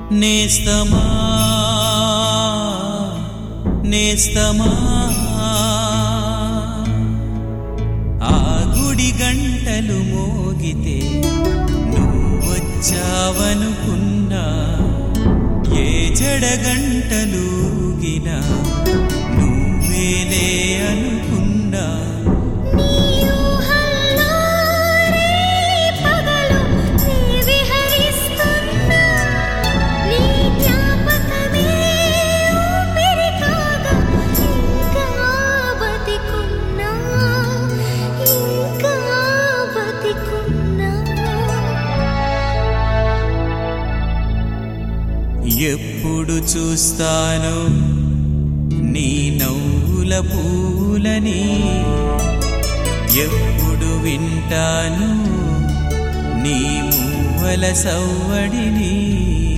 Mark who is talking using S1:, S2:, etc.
S1: నేస్తమా నేస్తమా ఆ గుడి గంటలు మోగితే నువ్వొచ్చావనుకున్నా ఏ జడ గంటలు ఊగినా నువ్వేలే అనుకున్నా
S2: నీ ఊహల్లో రే పగలు నీ విహరిస్తున్నా నీ జ్ఞాపకమే ఊపిరి కాగా ఇంకా బతికున్నా ఇంకా బతికున్నా
S1: ఎప్పుడు చూస్తాను నీ నవ్వుల పూలని ఎప్పుడు వింటాను నీ మువ్వల సవ్వడిని